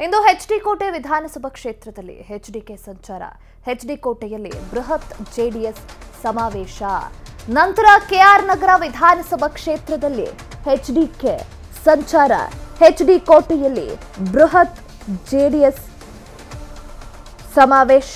ಇಂದು H D ಕೋಟೆ ವಿಧಾನಸಭಾ ಕ್ಷೇತ್ರದಲ್ಲಿ ಎಚ್ಡಿಕೆ ಸಂಚಾರ ಎಚ್ಡಿ ಕೋಟೆಯಲ್ಲಿ ಬೃಹತ್ ಜೆಡಿಎಸ್ ಸಮಾವೇಶ ನಂತರ ಕೆಆರ್ ನಗರ ವಿಧಾನಸಭಾ ಕ್ಷೇತ್ರದಲ್ಲಿ ಎಚ್ಡಿಕೆ ಸಂಚಾರ ಎಚ್ಡಿ ಕೋಟೆಯಲ್ಲಿ ಬೃಹತ್ ಜೆಡಿಎಸ್ ಸಮಾವೇಶ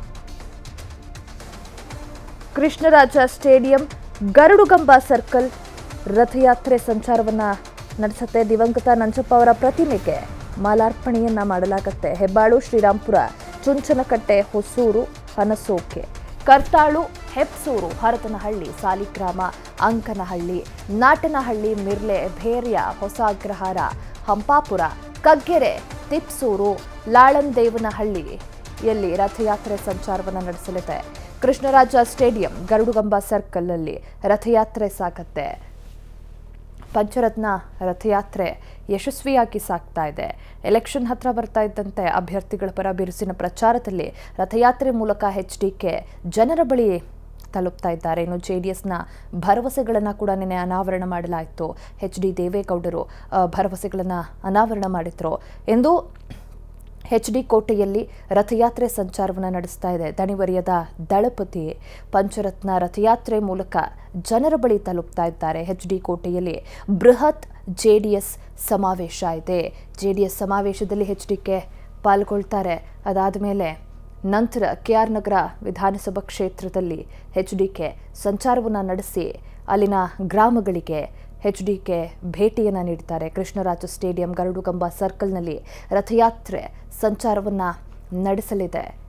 ಕೃಷ್ಣರಾಜ ಸ್ಟೇಡಿಯಂ ಗರುಡುಗಂಬ ಸರ್ಕಲ್ ರಥಯಾತ್ರೆ ಸಂಚಾರವನ್ನ ನಡೆಸುತ್ತೆ ದಿವಂಗತ ನಂಜಪ್ಪ ಅವರ ಪ್ರತಿಮೆಗೆ ಮಾಲಾರ್ಪಣೆಯನ್ನ ಮಾಡಲಾಗುತ್ತೆ ಹೆಬ್ಬಾಳು ಶ್ರೀರಾಂಪುರ ಚುಂಚನಕಟ್ಟೆ ಹೊಸೂರು ಹನಸೋಕೆ ಕರ್ತಾಳು ಹೆಪ್ಸೂರು ಹರತನಹಳ್ಳಿ ಸಾಲಿಗ್ರಾಮ ಅಂಕನಹಳ್ಳಿ ನಾಟನಹಳ್ಳಿ ಮಿರ್ಲೆ ಭೇರ್ಯ ಹೊಸಾಗ್ರಹಾರ ಹಂಪಾಪುರ ಕಗ್ಗೆರೆ ತಿಪ್ಸೂರು ಲಾಳಂದೇವನಹಳ್ಳಿಯಲ್ಲಿ ರಥಯಾತ್ರೆ ಸಂಚಾರವನ್ನು ನಡೆಸಲಿದೆ ಕೃಷ್ಣರಾಜ ಸ್ಟೇಡಿಯಂ ಗರುಡುಗಂಬ ಸರ್ಕಲ್ನಲ್ಲಿ ರಥಯಾತ್ರೆ ಸಾಗತ್ತೆ ಪಂಚರತ್ನ ರಥಯಾತ್ರೆ ಯಶಸ್ವಿಯಾಗಿ ಸಾಗ್ತಾ ಇದೆ ಎಲೆಕ್ಷನ್ ಹತ್ರ ಬರ್ತಾ ಇದ್ದಂತೆ ಅಭ್ಯರ್ಥಿಗಳ ಪರ ಬಿರುಸಿನ ಪ್ರಚಾರದಲ್ಲಿ ರಥಯಾತ್ರೆ ಮೂಲಕ ಎಚ್ ಡಿಕೆ ಜನರ ಬಳಿ ತಲುಪ್ತಾ ಇದ್ದಾರೆ ಇನ್ನು ಜೆ ಡಿ ಎಸ್ನ ಭರವಸೆಗಳನ್ನು ಕೂಡ ನಿನ್ನೆ ಅನಾವರಣ ಮಾಡಲಾಯಿತು ಎಚ್ ಡಿ ದೇವೇಗೌಡರು ಆ, ಭರವಸೆಗಳನ್ನು ಅನಾವರಣ ಮಾಡಿದ್ರು ಎಂದು ಎಚ್ ಡಿ ಕೋಟೆಯಲ್ಲಿ ರಥಯಾತ್ರೆ ಸಂಚಾರವನ್ನು ನಡೆಸ್ತಾ ಇದೆ ದಣಿವರಿಯದ ದಳಪತಿ ಪಂಚರತ್ನ ರಥಯಾತ್ರೆ ಮೂಲಕ ಜನರ ಬಳಿ ತಲುಪ್ತಾ ಇದ್ದಾರೆ ಎಚ್ ಡಿ ಕೋಟೆಯಲ್ಲಿ ಬೃಹತ್ ಜೆಡಿಎಸ್ ಸಮಾವೇಶ ಇದೆ ಜೆಡಿಎಸ್ ಸಮಾವೇಶದಲ್ಲಿ ಎಚ್ ಡಿಕೆ ಪಾಲ್ಗೊಳ್ತಾರೆ ಅದಾದ ಮೇಲೆ ನಂತರ ಕೆ ಆರ್ ನಗರ ವಿಧಾನಸಭಾ ಕ್ಷೇತ್ರದಲ್ಲಿ ಎಚ್ ಡಿಕೆ ಸಂಚಾರವನ್ನು ನಡೆಸಿ ಅಲ್ಲಿನ ಗ್ರಾಮಗಳಿಗೆ ಎಚ್ ಡಿಕೆ ಭೇಟಿಯನ್ನು ನೀಡ್ತಾರೆ ಕೃಷ್ಣರಾಜ ಸ್ಟೇಡಿಯಂ ಗರುಡುಗಂಬ ಸರ್ಕಲ್ನಲ್ಲಿ ರಥಯಾತ್ರೆ ಸಂಚಾರವನ್ನು ನಡೆಸಲಿದೆ